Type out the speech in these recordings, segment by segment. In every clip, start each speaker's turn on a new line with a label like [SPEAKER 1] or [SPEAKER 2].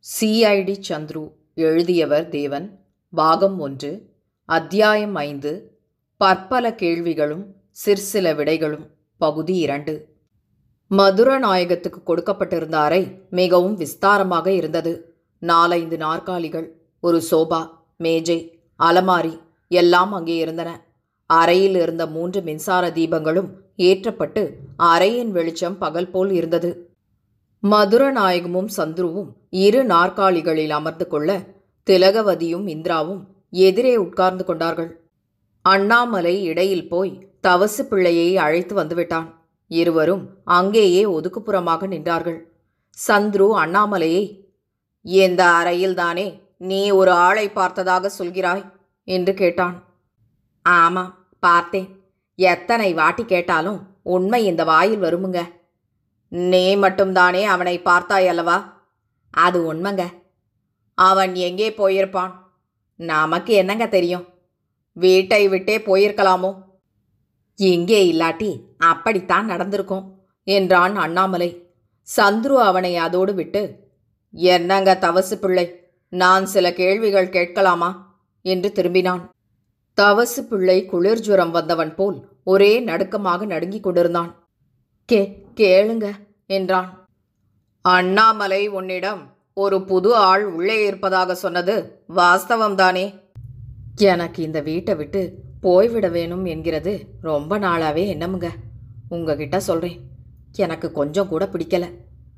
[SPEAKER 1] CID Chandru எழுதியவர் தேவன் பாகம் ஒன்று அத்தியாயம் ஐந்து பற்பல கேள்விகளும் சிற்சில விடைகளும் பகுதி இரண்டு மதுரநாயகத்துக்கு கொடுக்கப்பட்டிருந்த அறை மிகவும் விஸ்தாரமாக இருந்தது நாலைந்து நாற்காலிகள் ஒரு சோபா மேஜை அலமாரி எல்லாம் அங்கே இருந்தன அறையில் இருந்த மூன்று மின்சார தீபங்களும் ஏற்றப்பட்டு அறையின் வெளிச்சம் பகல் போல் இருந்தது மதுரநாயகமும் சந்துருவும் இரு நாற்காலிகளில் அமர்ந்து கொள்ள திலகவதியும் இந்திராவும் எதிரே உட்கார்ந்து கொண்டார்கள் அண்ணாமலை இடையில் போய் தவசு பிள்ளையை அழைத்து வந்துவிட்டான் இருவரும் அங்கேயே ஒதுக்குப்புறமாக நின்றார்கள் சந்துரு அண்ணாமலையை இந்த அறையில்தானே நீ ஒரு ஆளை பார்த்ததாக சொல்கிறாய் என்று கேட்டான் ஆமாம் பார்த்தேன் எத்தனை வாட்டி கேட்டாலும் உண்மை இந்த வாயில் வருமுங்க நீ மட்டும்தானே அவனை பார்த்தாய் அல்லவா அது உண்மைங்க அவன் எங்கே போயிருப்பான் நமக்கு என்னங்க தெரியும் வீட்டை விட்டே போயிருக்கலாமோ எங்கே இல்லாட்டி அப்படித்தான் நடந்திருக்கும் என்றான் அண்ணாமலை சந்துரு அவனை அதோடு விட்டு என்னங்க தவசு பிள்ளை நான் சில கேள்விகள் கேட்கலாமா என்று திரும்பினான் தவசு பிள்ளை குளிர் ஜுரம் வந்தவன் போல் ஒரே நடுக்கமாக நடுங்கிக் கொண்டிருந்தான் கே கேளுங்க என்றான் அண்ணாமலை உன்னிடம் ஒரு புது ஆள் உள்ளே இருப்பதாக சொன்னது வாஸ்தவம்தானே எனக்கு இந்த வீட்டை விட்டு போய்விட வேணும் என்கிறது ரொம்ப நாளாவே என்னமுங்க உங்ககிட்ட சொல்றேன் எனக்கு கொஞ்சம் கூட பிடிக்கல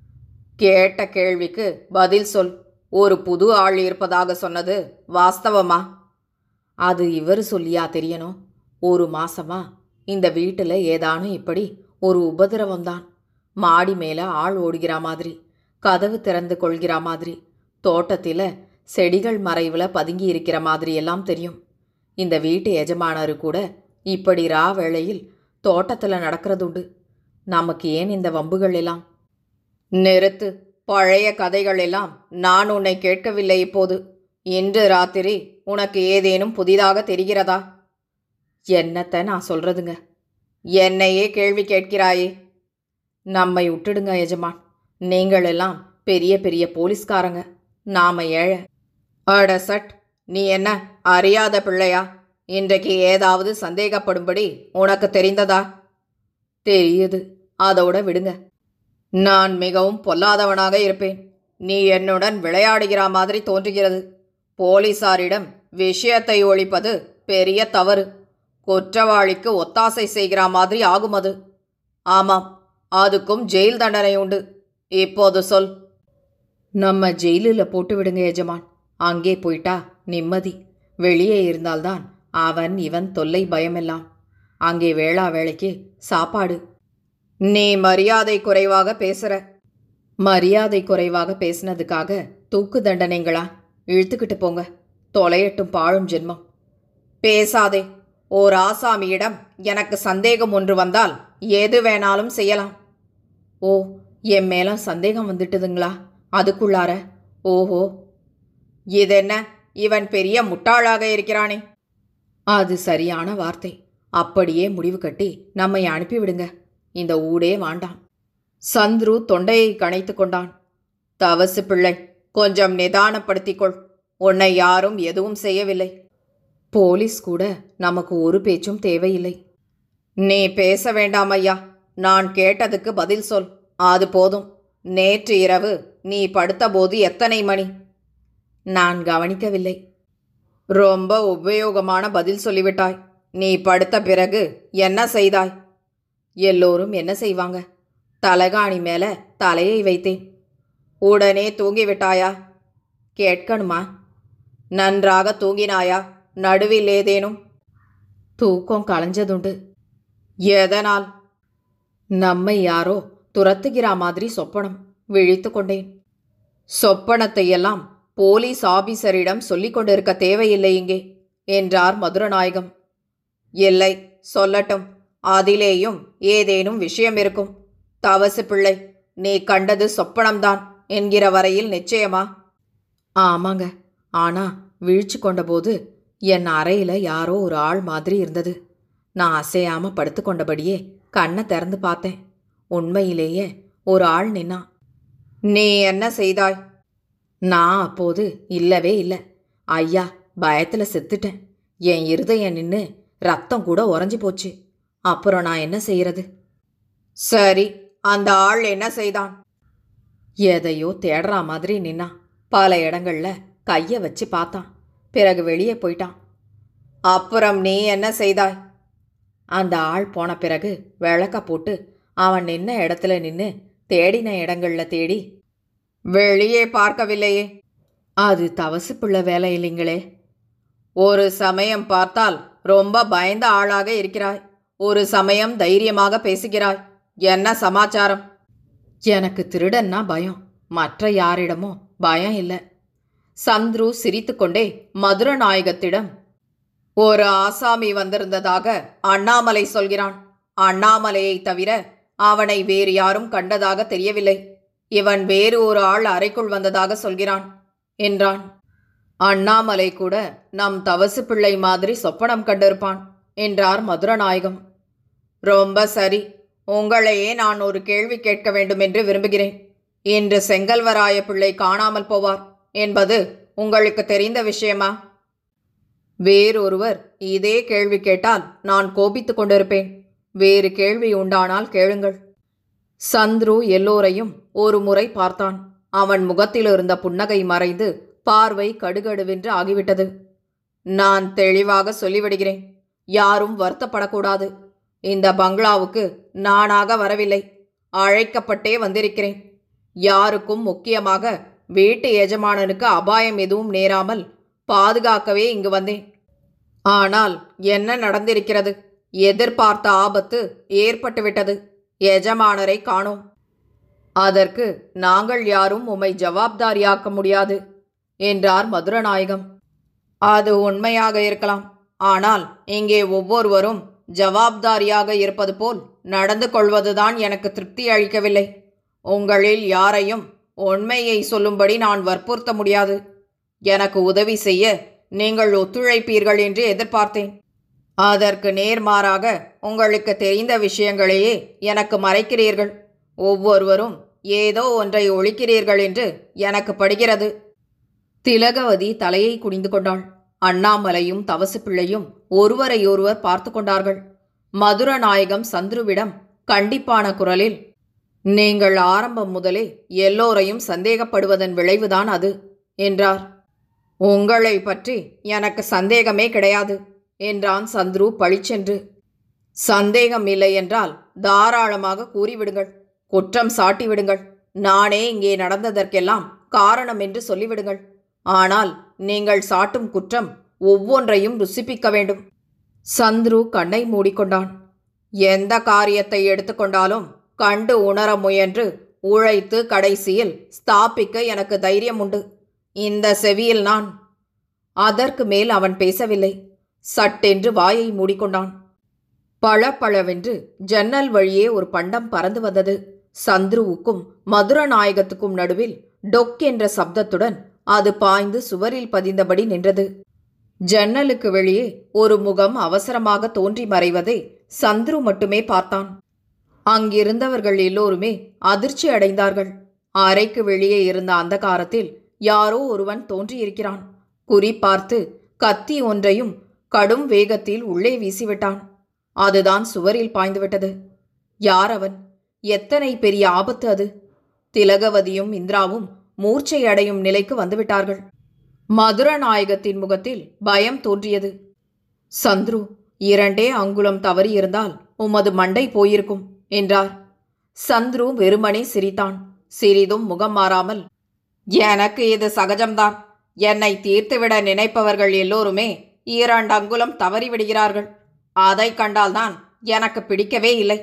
[SPEAKER 1] கேட்ட கேள்விக்கு பதில் சொல் ஒரு புது ஆள் இருப்பதாக சொன்னது வாஸ்தவமா அது இவர் சொல்லியா தெரியணும் ஒரு மாசமா இந்த வீட்டில் ஏதானும் இப்படி ஒரு உபதிரவம்தான் மாடி மேலே ஆள் ஓடுகிற மாதிரி கதவு திறந்து கொள்கிற மாதிரி தோட்டத்தில் செடிகள் மறைவில் பதுங்கி இருக்கிற மாதிரி எல்லாம் தெரியும் இந்த வீட்டு எஜமானரு கூட இப்படி ரா வேளையில் தோட்டத்தில் நடக்கிறதுண்டு நமக்கு ஏன் இந்த வம்புகள் எல்லாம் நிறுத்து பழைய கதைகள் எல்லாம் நான் உன்னை கேட்கவில்லை இப்போது இன்று ராத்திரி உனக்கு ஏதேனும் புதிதாக தெரிகிறதா என்னத்தை நான் சொல்றதுங்க என்னையே கேள்வி கேட்கிறாயே நம்மை விட்டுடுங்க எஜமான் நீங்கள் எல்லாம் பெரிய பெரிய போலீஸ்காரங்க நாம ஏழை அட சட் நீ என்ன அறியாத பிள்ளையா இன்றைக்கு ஏதாவது சந்தேகப்படும்படி உனக்கு தெரிந்ததா தெரியுது அதோட விடுங்க நான் மிகவும் பொல்லாதவனாக இருப்பேன் நீ என்னுடன் விளையாடுகிற மாதிரி தோன்றுகிறது போலீசாரிடம் விஷயத்தை ஒழிப்பது பெரிய தவறு குற்றவாளிக்கு ஒத்தாசை செய்கிற மாதிரி ஆகும் அது ஆமாம் அதுக்கும் ஜெயில் தண்டனை உண்டு இப்போது சொல் நம்ம ஜெயிலில் போட்டு விடுங்க எஜமான் அங்கே போயிட்டா நிம்மதி வெளியே இருந்தால்தான் அவன் இவன் தொல்லை பயமெல்லாம் அங்கே வேளா வேளைக்கு சாப்பாடு நீ மரியாதை குறைவாக பேசுற மரியாதை குறைவாக பேசினதுக்காக தூக்கு தண்டனைங்களா இழுத்துக்கிட்டு போங்க தொலையட்டும் பாழும் ஜென்மம் பேசாதே ஓர் ஆசாமியிடம் எனக்கு சந்தேகம் ஒன்று வந்தால் எது வேணாலும் செய்யலாம் ஓ என் மேல சந்தேகம் வந்துட்டுதுங்களா அதுக்குள்ளார ஓஹோ இதென்ன இவன் பெரிய முட்டாளாக இருக்கிறானே அது சரியான வார்த்தை அப்படியே முடிவு கட்டி நம்மை அனுப்பிவிடுங்க இந்த ஊடே வாண்டாம் சந்துரு தொண்டையை கணைத்து கொண்டான் தவசு பிள்ளை கொஞ்சம் நிதானப்படுத்திக்கொள் உன்னை யாரும் எதுவும் செய்யவில்லை போலீஸ் கூட நமக்கு ஒரு பேச்சும் தேவையில்லை நீ பேச வேண்டாம் ஐயா நான் கேட்டதுக்கு பதில் சொல் அது போதும் நேற்று இரவு நீ படுத்தபோது எத்தனை மணி நான் கவனிக்கவில்லை ரொம்ப உபயோகமான பதில் சொல்லிவிட்டாய் நீ படுத்த பிறகு என்ன செய்தாய் எல்லோரும் என்ன செய்வாங்க தலகாணி மேல தலையை வைத்தேன் உடனே தூங்கிவிட்டாயா கேட்கணுமா நன்றாக தூங்கினாயா நடுவில் ஏதேனும் தூக்கம் களைஞ்சதுண்டு எதனால் நம்மை யாரோ துரத்துகிற மாதிரி சொப்பனம் விழித்து கொண்டேன் சொப்பனத்தையெல்லாம் போலீஸ் ஆபீசரிடம் சொல்லிக் கொண்டிருக்க தேவையில்லை இங்கே என்றார் மதுரநாயகம் இல்லை சொல்லட்டும் அதிலேயும் ஏதேனும் விஷயம் இருக்கும் தவசு பிள்ளை நீ கண்டது சொப்பனம்தான் என்கிற வரையில் நிச்சயமா ஆமாங்க ஆனா விழிச்சு கொண்டபோது என் அறையில யாரோ ஒரு ஆள் மாதிரி இருந்தது நான் அசையாம படுத்துக்கொண்டபடியே கண்ணை திறந்து பார்த்தேன் உண்மையிலேயே ஒரு ஆள் நின்னான் நீ என்ன செய்தாய் நான் அப்போது இல்லவே இல்லை ஐயா பயத்தில் செத்துட்டேன் என் இருதயம் நின்று ரத்தம் கூட உறைஞ்சி போச்சு அப்புறம் நான் என்ன செய்யறது சரி அந்த ஆள் என்ன செய்தான் எதையோ தேடுற மாதிரி நின்னான் பல இடங்கள்ல கைய வச்சு பார்த்தான் பிறகு வெளியே போயிட்டான் அப்புறம் நீ என்ன செய்தாய் அந்த ஆள் போன பிறகு விளக்க போட்டு அவன் நின்ன இடத்துல நின்று தேடின இடங்கள்ல தேடி வெளியே பார்க்கவில்லையே அது தவசு பிள்ளை வேலை இல்லைங்களே ஒரு சமயம் பார்த்தால் ரொம்ப பயந்த ஆளாக இருக்கிறாய் ஒரு சமயம் தைரியமாக பேசுகிறாய் என்ன சமாச்சாரம் எனக்கு திருடன்னா பயம் மற்ற யாரிடமோ பயம் இல்லை சந்துரு சிரித்துக்கொண்டே மதுரநாயகத்திடம் ஒரு ஆசாமி வந்திருந்ததாக அண்ணாமலை சொல்கிறான் அண்ணாமலையை தவிர அவனை வேறு யாரும் கண்டதாக தெரியவில்லை இவன் வேறு ஒரு ஆள் அறைக்குள் வந்ததாக சொல்கிறான் என்றான் அண்ணாமலை கூட நம் தவசு பிள்ளை மாதிரி சொப்பனம் கண்டிருப்பான் என்றார் மதுரநாயகம் ரொம்ப சரி உங்களையே நான் ஒரு கேள்வி கேட்க வேண்டும் என்று விரும்புகிறேன் இன்று செங்கல்வராய பிள்ளை காணாமல் போவார் என்பது உங்களுக்கு தெரிந்த விஷயமா வேறொருவர் இதே கேள்வி கேட்டால் நான் கோபித்துக் கொண்டிருப்பேன் வேறு கேள்வி உண்டானால் கேளுங்கள் சந்துரு எல்லோரையும் ஒரு முறை பார்த்தான் அவன் முகத்தில் இருந்த புன்னகை மறைந்து பார்வை கடுகடுவென்று ஆகிவிட்டது நான் தெளிவாக சொல்லிவிடுகிறேன் யாரும் வருத்தப்படக்கூடாது இந்த பங்களாவுக்கு நானாக வரவில்லை அழைக்கப்பட்டே வந்திருக்கிறேன் யாருக்கும் முக்கியமாக வீட்டு எஜமானனுக்கு அபாயம் எதுவும் நேராமல் பாதுகாக்கவே இங்கு வந்தேன் ஆனால் என்ன நடந்திருக்கிறது எதிர்பார்த்த ஆபத்து ஏற்பட்டுவிட்டது எஜமானரை காணோம் அதற்கு நாங்கள் யாரும் உம்மை ஜவாப்தாரியாக்க முடியாது என்றார் மதுரநாயகம் அது உண்மையாக இருக்கலாம் ஆனால் இங்கே ஒவ்வொருவரும் ஜவாப்தாரியாக இருப்பது போல் நடந்து கொள்வதுதான் எனக்கு திருப்தி அளிக்கவில்லை உங்களில் யாரையும் உண்மையை சொல்லும்படி நான் வற்புறுத்த முடியாது எனக்கு உதவி செய்ய நீங்கள் ஒத்துழைப்பீர்கள் என்று எதிர்பார்த்தேன் அதற்கு நேர்மாறாக உங்களுக்கு தெரிந்த விஷயங்களையே எனக்கு மறைக்கிறீர்கள் ஒவ்வொருவரும் ஏதோ ஒன்றை ஒழிக்கிறீர்கள் என்று எனக்கு படுகிறது திலகவதி தலையை குனிந்து கொண்டாள் அண்ணாமலையும் தவசு பிள்ளையும் ஒருவரையொருவர் பார்த்து கொண்டார்கள் மதுரநாயகம் சந்துருவிடம் கண்டிப்பான குரலில் நீங்கள் ஆரம்பம் முதலே எல்லோரையும் சந்தேகப்படுவதன் விளைவுதான் அது என்றார் உங்களை பற்றி எனக்கு சந்தேகமே கிடையாது என்றான் சந்துரு பளிச்சென்று சந்தேகம் இல்லை என்றால் தாராளமாக கூறிவிடுங்கள் குற்றம் சாட்டிவிடுங்கள் நானே இங்கே நடந்ததற்கெல்லாம் காரணம் என்று சொல்லிவிடுங்கள் ஆனால் நீங்கள் சாட்டும் குற்றம் ஒவ்வொன்றையும் ருசிப்பிக்க வேண்டும் சந்துரு கண்ணை மூடிக்கொண்டான் எந்த காரியத்தை எடுத்துக்கொண்டாலும் கண்டு உணர முயன்று உழைத்து கடைசியில் ஸ்தாபிக்க எனக்கு தைரியம் உண்டு இந்த செவியில் நான் அதற்கு மேல் அவன் பேசவில்லை சட்டென்று வாயை மூடிக்கொண்டான் பளபளவென்று ஜன்னல் வழியே ஒரு பண்டம் பறந்து வந்தது சந்துருவுக்கும் மதுரநாயகத்துக்கும் நடுவில் டொக் என்ற சப்தத்துடன் அது பாய்ந்து சுவரில் பதிந்தபடி நின்றது ஜன்னலுக்கு வெளியே ஒரு முகம் அவசரமாக தோன்றி மறைவதை சந்துரு மட்டுமே பார்த்தான் அங்கிருந்தவர்கள் எல்லோருமே அதிர்ச்சி அடைந்தார்கள் அறைக்கு வெளியே இருந்த அந்தகாரத்தில் யாரோ ஒருவன் தோன்றியிருக்கிறான் குறி பார்த்து கத்தி ஒன்றையும் கடும் வேகத்தில் உள்ளே வீசிவிட்டான் அதுதான் சுவரில் பாய்ந்துவிட்டது யார் அவன் எத்தனை பெரிய ஆபத்து அது திலகவதியும் இந்திராவும் மூர்ச்சை அடையும் நிலைக்கு வந்துவிட்டார்கள் மதுரநாயகத்தின் முகத்தில் பயம் தோன்றியது சந்துரு இரண்டே அங்குலம் தவறியிருந்தால் உமது மண்டை போயிருக்கும் என்றார் சந்துரு வெறுமனே சிரித்தான் சிறிதும் முகம் மாறாமல் எனக்கு இது சகஜம்தான் என்னை தீர்த்துவிட நினைப்பவர்கள் எல்லோருமே இரண்டு அங்குலம் தவறிவிடுகிறார்கள் அதை கண்டால்தான் எனக்கு பிடிக்கவே இல்லை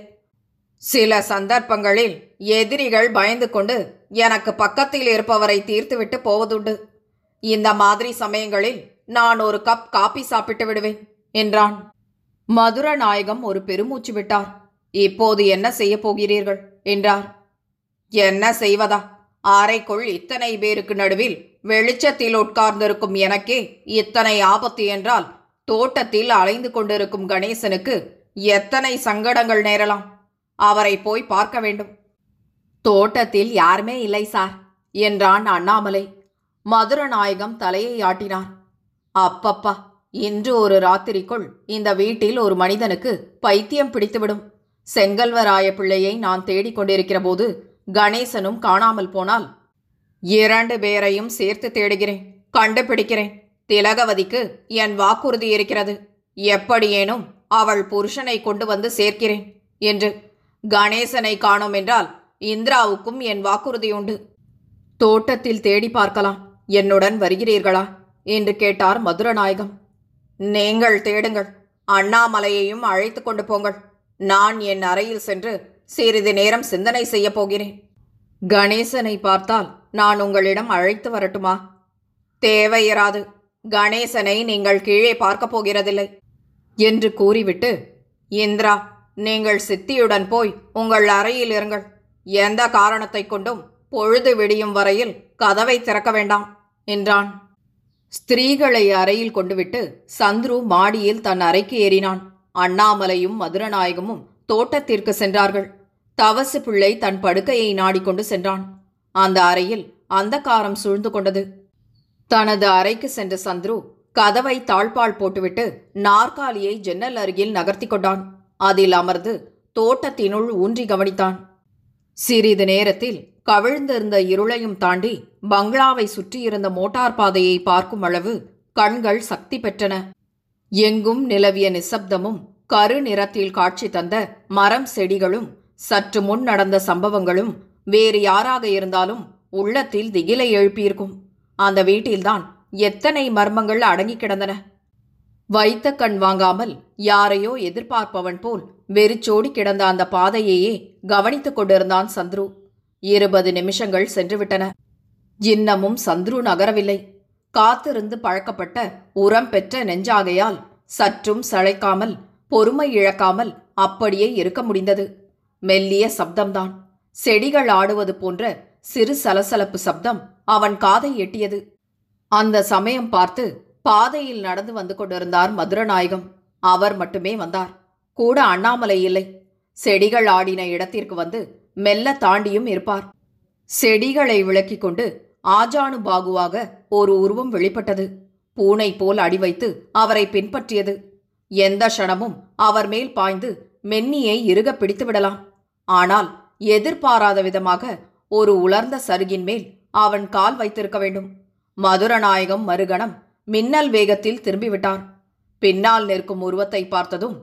[SPEAKER 1] சில சந்தர்ப்பங்களில் எதிரிகள் பயந்து கொண்டு எனக்கு பக்கத்தில் இருப்பவரை தீர்த்துவிட்டு போவதுண்டு இந்த மாதிரி சமயங்களில் நான் ஒரு கப் காபி சாப்பிட்டு விடுவேன் என்றான் மதுரநாயகம் ஒரு பெருமூச்சு விட்டார் இப்போது என்ன செய்யப் போகிறீர்கள் என்றார் என்ன செய்வதா அறைக்குள் இத்தனை பேருக்கு நடுவில் வெளிச்சத்தில் உட்கார்ந்திருக்கும் எனக்கே இத்தனை ஆபத்து என்றால் தோட்டத்தில் அலைந்து கொண்டிருக்கும் கணேசனுக்கு எத்தனை சங்கடங்கள் நேரலாம் அவரை போய் பார்க்க வேண்டும் தோட்டத்தில் யாருமே இல்லை சார் என்றான் அண்ணாமலை மதுரநாயகம் தலையை ஆட்டினார் அப்பப்பா இன்று ஒரு ராத்திரிக்குள் இந்த வீட்டில் ஒரு மனிதனுக்கு பைத்தியம் பிடித்துவிடும் செங்கல்வராய பிள்ளையை நான் தேடிக் கொண்டிருக்கிற போது கணேசனும் காணாமல் போனால் இரண்டு பேரையும் சேர்த்து தேடுகிறேன் கண்டுபிடிக்கிறேன் திலகவதிக்கு என் வாக்குறுதி இருக்கிறது எப்படியேனும் அவள் புருஷனை கொண்டு வந்து சேர்க்கிறேன் என்று கணேசனை காணோம் என்றால் இந்திராவுக்கும் என் வாக்குறுதி உண்டு தோட்டத்தில் தேடி பார்க்கலாம் என்னுடன் வருகிறீர்களா என்று கேட்டார் மதுரநாயகம் நீங்கள் தேடுங்கள் அண்ணாமலையையும் அழைத்து கொண்டு போங்கள் நான் என் அறையில் சென்று சிறிது நேரம் சிந்தனை செய்யப் போகிறேன் கணேசனை பார்த்தால் நான் உங்களிடம் அழைத்து வரட்டுமா தேவையிராது கணேசனை நீங்கள் கீழே பார்க்கப் போகிறதில்லை என்று கூறிவிட்டு இந்திரா நீங்கள் சித்தியுடன் போய் உங்கள் அறையில் இருங்கள் எந்த காரணத்தைக் கொண்டும் பொழுது விடியும் வரையில் கதவை திறக்க வேண்டாம் என்றான் ஸ்திரீகளை அறையில் கொண்டுவிட்டு சந்துரு மாடியில் தன் அறைக்கு ஏறினான் அண்ணாமலையும் மதுரநாயகமும் தோட்டத்திற்கு சென்றார்கள் தவசு பிள்ளை தன் படுக்கையை நாடிக்கொண்டு சென்றான் அந்த அறையில் அந்தகாரம் சூழ்ந்து கொண்டது தனது அறைக்கு சென்ற சந்துரு கதவை தாழ்பால் போட்டுவிட்டு நாற்காலியை ஜன்னல் அருகில் நகர்த்தி கொண்டான் அதில் அமர்ந்து தோட்டத்தினுள் ஊன்றி கவனித்தான் சிறிது நேரத்தில் கவிழ்ந்திருந்த இருளையும் தாண்டி பங்களாவை சுற்றியிருந்த மோட்டார் பாதையை பார்க்கும் அளவு கண்கள் சக்தி பெற்றன எங்கும் நிலவிய நிசப்தமும் கரு நிறத்தில் காட்சி தந்த மரம் செடிகளும் சற்று முன் நடந்த சம்பவங்களும் வேறு யாராக இருந்தாலும் உள்ளத்தில் திகிலை எழுப்பியிருக்கும் அந்த வீட்டில்தான் எத்தனை மர்மங்கள் அடங்கி கிடந்தன வைத்த கண் வாங்காமல் யாரையோ எதிர்பார்ப்பவன் போல் வெறிச்சோடி கிடந்த அந்த பாதையையே கவனித்துக் கொண்டிருந்தான் சந்துரு இருபது நிமிஷங்கள் சென்றுவிட்டன இன்னமும் சந்துரு நகரவில்லை காத்திருந்து பழக்கப்பட்ட உரம் பெற்ற நெஞ்சாகையால் சற்றும் சளைக்காமல் பொறுமை இழக்காமல் அப்படியே இருக்க முடிந்தது மெல்லிய சப்தம்தான் செடிகள் ஆடுவது போன்ற சிறு சலசலப்பு சப்தம் அவன் காதை எட்டியது அந்த சமயம் பார்த்து பாதையில் நடந்து வந்து கொண்டிருந்தார் மதுரநாயகம் அவர் மட்டுமே வந்தார் கூட அண்ணாமலை இல்லை செடிகள் ஆடின இடத்திற்கு வந்து மெல்ல தாண்டியும் இருப்பார் செடிகளை விளக்கிக் கொண்டு ஆஜானு பாகுவாக ஒரு உருவம் வெளிப்பட்டது பூனை போல் அடி வைத்து அவரை பின்பற்றியது எந்த க்ஷணமும் அவர் மேல் பாய்ந்து மென்னியை இறுக பிடித்து விடலாம் ஆனால் எதிர்பாராத விதமாக ஒரு உலர்ந்த சருகின் மேல் அவன் கால் வைத்திருக்க வேண்டும் மதுரநாயகம் மறுகணம் மின்னல் வேகத்தில் திரும்பிவிட்டார் பின்னால் நிற்கும் உருவத்தை பார்த்ததும்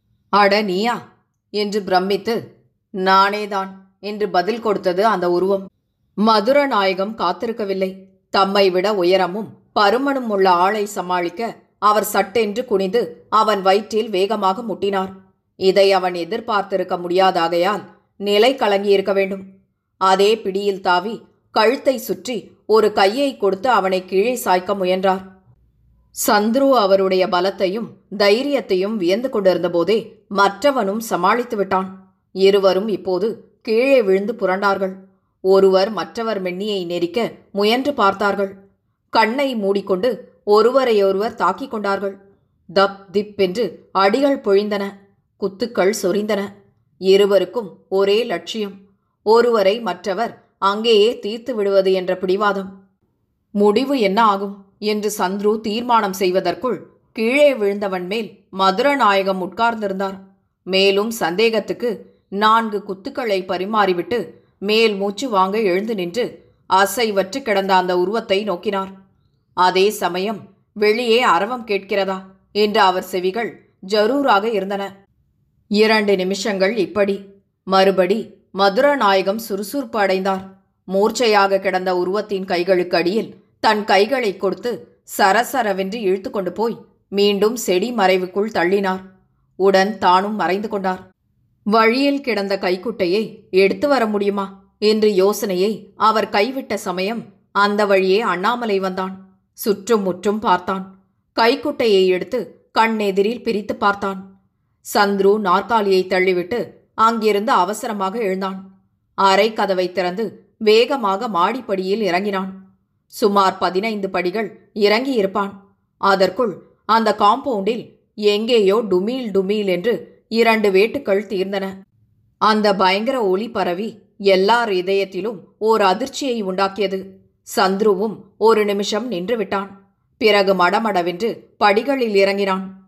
[SPEAKER 1] அட நீயா என்று பிரமித்து நானேதான் என்று பதில் கொடுத்தது அந்த உருவம் மதுரநாயகம் காத்திருக்கவில்லை தம்மை விட உயரமும் பருமனும் உள்ள ஆளை சமாளிக்க அவர் சட்டென்று குனிந்து அவன் வயிற்றில் வேகமாக முட்டினார் இதை அவன் எதிர்பார்த்திருக்க முடியாதாகையால் நிலை கலங்கியிருக்க வேண்டும் அதே பிடியில் தாவி கழுத்தை சுற்றி ஒரு கையை கொடுத்து அவனை கீழே சாய்க்க முயன்றார் சந்துரு அவருடைய பலத்தையும் தைரியத்தையும் வியந்து கொண்டிருந்த போதே மற்றவனும் சமாளித்து விட்டான் இருவரும் இப்போது கீழே விழுந்து புரண்டார்கள் ஒருவர் மற்றவர் மென்னியை நெரிக்க முயன்று பார்த்தார்கள் கண்ணை மூடிக்கொண்டு ஒருவரையொருவர் தாக்கிக் கொண்டார்கள் தப் திப் என்று அடிகள் பொழிந்தன குத்துக்கள் சொரிந்தன இருவருக்கும் ஒரே லட்சியம் ஒருவரை மற்றவர் அங்கேயே தீர்த்து விடுவது என்ற பிடிவாதம் முடிவு என்ன ஆகும் என்று சந்துரு தீர்மானம் செய்வதற்குள் கீழே விழுந்தவன் மேல் மதுரநாயகம் உட்கார்ந்திருந்தார் மேலும் சந்தேகத்துக்கு நான்கு குத்துக்களை பரிமாறிவிட்டு மேல் மூச்சு வாங்க எழுந்து நின்று அசைவற்று கிடந்த அந்த உருவத்தை நோக்கினார் அதே சமயம் வெளியே அரவம் கேட்கிறதா என்று அவர் செவிகள் ஜரூராக இருந்தன இரண்டு நிமிஷங்கள் இப்படி மறுபடி மதுரநாயகம் சுறுசுறுப்பு அடைந்தார் மூர்ச்சையாக கிடந்த உருவத்தின் கைகளுக்கு அடியில் தன் கைகளை கொடுத்து சரசரவென்று இழுத்து கொண்டு போய் மீண்டும் செடி மறைவுக்குள் தள்ளினார் உடன் தானும் மறைந்து கொண்டார் வழியில் கிடந்த கைக்குட்டையை எடுத்து வர முடியுமா என்று யோசனையை அவர் கைவிட்ட சமயம் அந்த வழியே அண்ணாமலை வந்தான் சுற்றும் முற்றும் பார்த்தான் கைக்குட்டையை எடுத்து கண்ணெதிரில் பிரித்து பார்த்தான் சந்துரு நாற்காலியை தள்ளிவிட்டு அங்கிருந்து அவசரமாக எழுந்தான் அறை கதவை திறந்து வேகமாக மாடிப்படியில் இறங்கினான் சுமார் பதினைந்து படிகள் இறங்கியிருப்பான் அதற்குள் அந்த காம்பவுண்டில் எங்கேயோ டுமீல் டுமீல் என்று இரண்டு வேட்டுக்கள் தீர்ந்தன அந்த பயங்கர ஒளி பரவி எல்லார் இதயத்திலும் ஓர் அதிர்ச்சியை உண்டாக்கியது சந்துருவும் ஒரு நிமிஷம் நின்று விட்டான் பிறகு மடமடவென்று படிகளில் இறங்கினான்